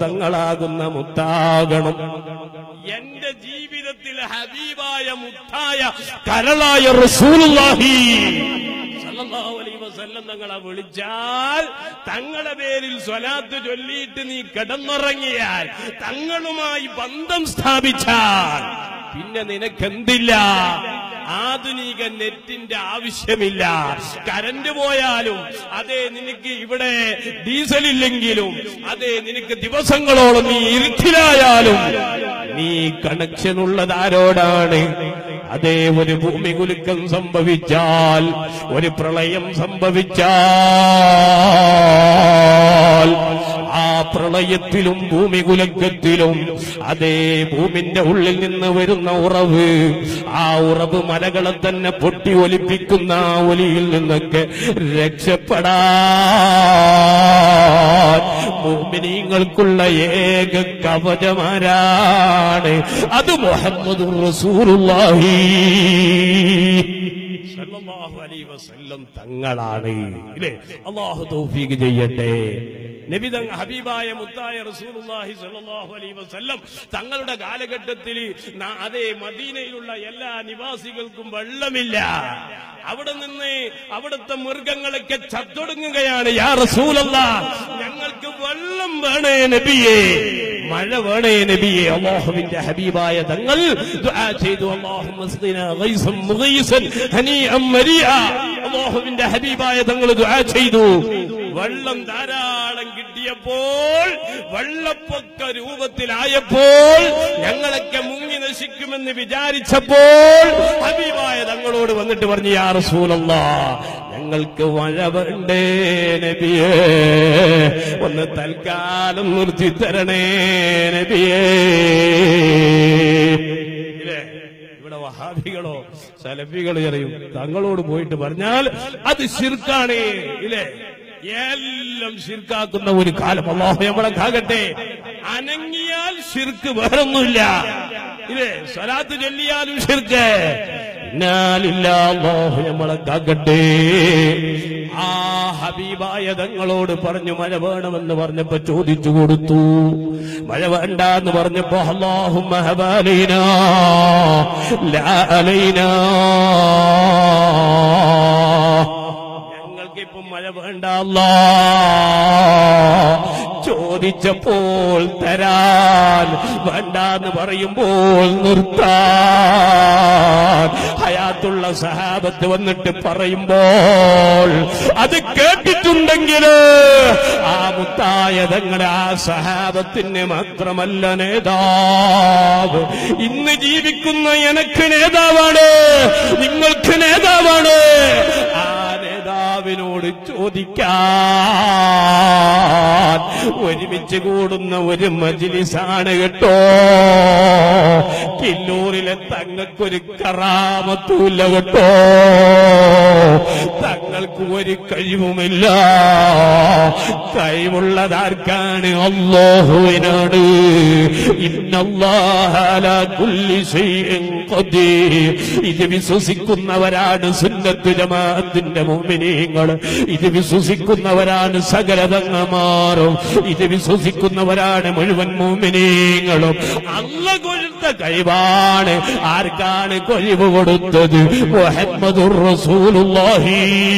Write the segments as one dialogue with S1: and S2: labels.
S1: തങ്ങളാകുന്ന മുത്താകണം എന്റെ ജീവിതത്തിൽ ഹബീബായ മുത്തായ കരളായ റസൂലുള്ളാഹി സല്ലല്ലാഹു അലൈഹി വസല്ലം തങ്ങളെ വിളിച്ചാൽ തങ്ങളുടെ പേരിൽ സ്വലാത്ത് ചൊല്ലിയിട്ട് നീ കിടന്നുറങ്ങിയാൽ തങ്ങളുമായി ബന്ധം സ്ഥാപിച്ചാൽ പിന്നെ നിനക്കെന്തില്ല ആധുനിക നെറ്റിന്റെ ആവശ്യമില്ല കരണ്ട് പോയാലും അതെ നിനക്ക് ഇവിടെ ഡീസൽ ഇല്ലെങ്കിലും അതെ നിനക്ക് ദിവസങ്ങളോളം നീ ഇരുട്ടിലായാലും നീ കണക്ഷൻ ഉള്ളത് ആരോടാണ് അതേ ഒരു ഭൂമി കുലുക്കം സംഭവിച്ചാൽ ഒരു പ്രളയം സംഭവിച്ചാൽ ആ പ്രളയത്തിലും ഭൂമി കുലക്കത്തിലും അതേ ഭൂമിന്റെ ഉള്ളിൽ നിന്ന് വരുന്ന ഉറവ് ആ ഉറവ് മലകളെ തന്നെ പൊട്ടി ഒലിപ്പിക്കുന്ന ആ ഒലിയിൽ നിന്നൊക്കെ രക്ഷപ്പെടാൻ ഭൂമിനീങ്ങൾക്കുള്ള ഏക കവചമാരാണ് അത് മുഹമ്മദ് റസൂലുള്ളാഹി സല്ലല്ലാഹു അലൈഹി വസല്ലം തങ്ങളാണ് ഇല്ലേ അള്ളാഹു തൗഫീഖ് ചെയ്യട്ടെ നബി തങ്ങ ഹബീബായ മുത്തായ റസൂലുള്ളാഹി സ്വല്ലല്ലാഹു അലൈഹി വസല്ലം തങ്ങളുടെ കാലഘട്ടത്തിൽ ന- അതേ മദീനയിലുള്ള എല്ലാ നിവാസികൾക്കും വെള്ളമില്ല അവിടെ നിന്ന് അവിടുത്തെ മൃഗങ്ങളൊക്കെ ചത്തൊടുങ്ങുകയാണ് യാ റസൂലല്ല ഞങ്ങൾക്ക് വെള്ളം വേണേ നബിയേ മഴ വേണേ നബിയെ അള്ളാഹുവിന്റെ ഹബീബായ തങ്ങൾ ദുആ ചെയ്തു അല്ലാഹുമ്മ സ്ഖിനാ ഗൈസൻ മുഗീസൻ ഹനീഅൻ മരിആ അള്ളാഹുവിന്റെ ഹബീബായ തങ്ങൾ ദുആ ചെയ്തു വെള്ളം ധാരാളം കിട്ടിയപ്പോൾ വെള്ളപ്പൊക്ക രൂപത്തിലായപ്പോൾ ഞങ്ങളൊക്കെ മുങ്ങി നശിക്കുമെന്ന് വിചാരിച്ചപ്പോൾ ഹബീബായ തങ്ങളോട് വന്നിട്ട് പറഞ്ഞു യാ റസൂലല്ലാ ഞങ്ങൾക്ക് മഴ വേണ്ടേ നബിയേ ഒന്ന് തൽക്കാലം നിർത്തി തരണേ നബിയേ ഇല്ലേ? ഇവിടെ വഹാബികളോ സലഫികളോ അറിയും തങ്ങളോട് പോയിട്ട് പറഞ്ഞാൽ അത് ശിർക്കാണ് ഇല്ലേ എല്ലാം ശിർക്കാക്കുന്ന ഒരു കാലം അള്ളാഹു നമ്മളെ കാകട്ടെ അനങ്ങിയാൽ ശിർക്ക് വേറൊന്നുമില്ല ഇല്ലേ സ്വലാത്ത് ചൊല്ലിയാലും ശിർക്ക് ഇന്നാലില്ല അള്ളാഹു നമ്മളെ കാക്കട്ടെ ആ ഹബീബായ തങ്ങളോട് പറഞ്ഞു മഴ വേണമെന്ന് പറഞ്ഞപ്പോ ചോദിച്ചു കൊടുത്തു മഴ വേണ്ട എന്ന് പറഞ്ഞപ്പോ അള്ളാഹു മഹബാലീന ഞങ്ങൾക്ക് മഴ വേണ്ട അല്ലാ ചോദിച്ചപ്പോൾ തരാൻ വേണ്ടാന്ന് പറയുമ്പോൾ നിർത്താൻ ഹയാത്തുള്ള സഹാബത്ത് വന്നിട്ട് പറയുമ്പോൾ അത് കേട്ടിട്ടുണ്ടെങ്കിൽ ആ മുത്തായ തങ്ങളുടെ ആ സഹാബത്തിന് മാത്രമല്ല നേതാവ് ഇന്ന് ജീവിക്കുന്ന എനക്ക് നേതാവാണ് നിങ്ങൾക്ക് നേതാവാണ് ആ നേതാവിനോട് ചോദിക്കാൻ ഒരുമിച്ച് കൂടുന്ന ഒരു മജിലിസാണ് കേട്ടോ കില്ലൂരിലെ തങ്ങൾക്കൊരു കറാമത്തൂല്ല കേട്ടോ തങ്ങൾക്ക് ഒരു കഴിവുമില്ല കഴിവുള്ളതാർക്കാണ് അള്ളാഹുവിനാണ് ഇന്നല്ലാഹ അലാ കുല്ലി ശൈഇൻ ഖദീർ ഇത് വിശ്വസിക്കുന്നവരാണ് സുന്നത്ത് ജമാഅത്തിന്റെ മുഅ്മിനീങ്ങൾ ഇത് വിശ്വസിക്കുന്നവരാണ് സകല തങ്ങമാറും ഇത് വിശ്വസിക്കുന്നവരാണ് മുഴുവൻ മുഅ്മിനീങ്ങളും അല്ല കൊടുത്ത കഴിവാണ് ആർക്കാണ് കഴിവ് കൊടുത്തത് മുഹമ്മദുർ റസൂലുള്ളാഹി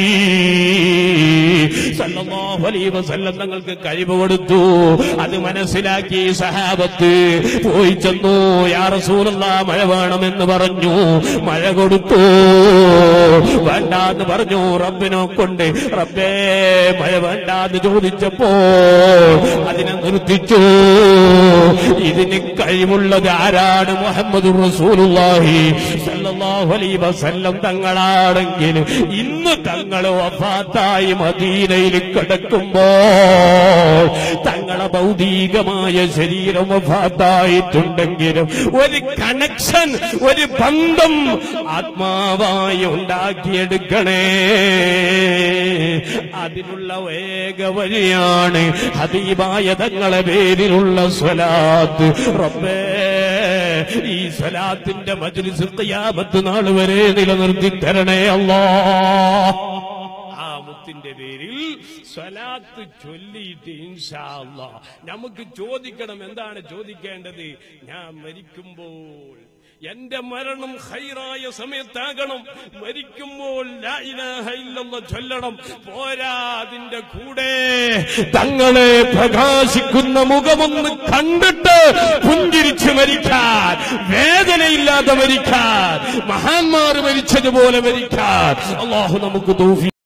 S1: സല്ലല്ലാഹു അലൈഹി വസല്ലം തങ്ങൾക്ക് കഴിവ് കൊടുത്തു അത് മനസ്സിലാക്കി സഹാബത്ത് പോയി ചെന്നു യാ റസൂലുള്ള മഴ വേണമെന്ന് പറഞ്ഞു മഴ കൊടുത്തു വേണ്ടാന്ന് പറഞ്ഞു റബ്ബിനെ കൊണ്ട് റബ്ബേ മഴ വേണ്ടാന്ന് ചോദിച്ചപ്പോ അതിനെ നിർത്തിച്ചു ഇതിന് കഴിവുള്ളത് ആരാണ് മുഹമ്മദ് റസൂലുള്ളാഹി സല്ലല്ലാഹു അലൈഹി വസല്ലം തങ്ങളാണെങ്കിൽ ഇന്ന് തങ്ങൾ വഫാത്തായി മദീനയിൽ കിടക്കുമ്പോൾ തങ്ങളെ ഭൗതികമായ ശരീരം വഫാത്തായിട്ടുണ്ടെങ്കിലും ഒരു കണക്ഷൻ ഒരു ബന്ധം ആത്മാവായി ഉണ്ടാക്കിയെടുക്കണേ അതിനുള്ള വേഗ വഴിയാണ് ഹബീബായ തങ്ങളെ പേരിലുള്ള സ്വലാത്ത് റബ്ബേ ഈ സ്വലാത്തിന്റെ മജ്ലിസ് ഖിയാമത്ത് നാൾ വരെ നിലനിർത്തി തരണേ അല്ലാ ആ മുത്തി ദുആഇന്റെ പേരിൽ സ്വലാത്ത് ചൊല്ലിയിട്ട് ഇൻഷാ അല്ലാ നമുക്ക് ചോദിക്കണം എന്താണ് ചോദിക്കേണ്ടത് ഞാൻ മരിക്കുമ്പോൾ എന്റെ മരണം ഹൈറായ സമയത്താകണം മരിക്കുമ്പോൾ ലാ ഇലാഹ ഇല്ലല്ലാഹ് ചൊല്ലണം പോരാ അതിന്റെ കൂടെ തങ്ങളെ പ്രകാശിക്കുന്ന മുഖമൊന്ന് കണ്ടിട്ട് പുഞ്ചിരിച്ച് മരിക്കാൻ വേദനയില്ലാതെ മരിക്കാൻ മഹാന്മാർ മരിച്ചതുപോലെ മരിക്കാൻ അള്ളാഹു നമുക്ക് തൗഫീ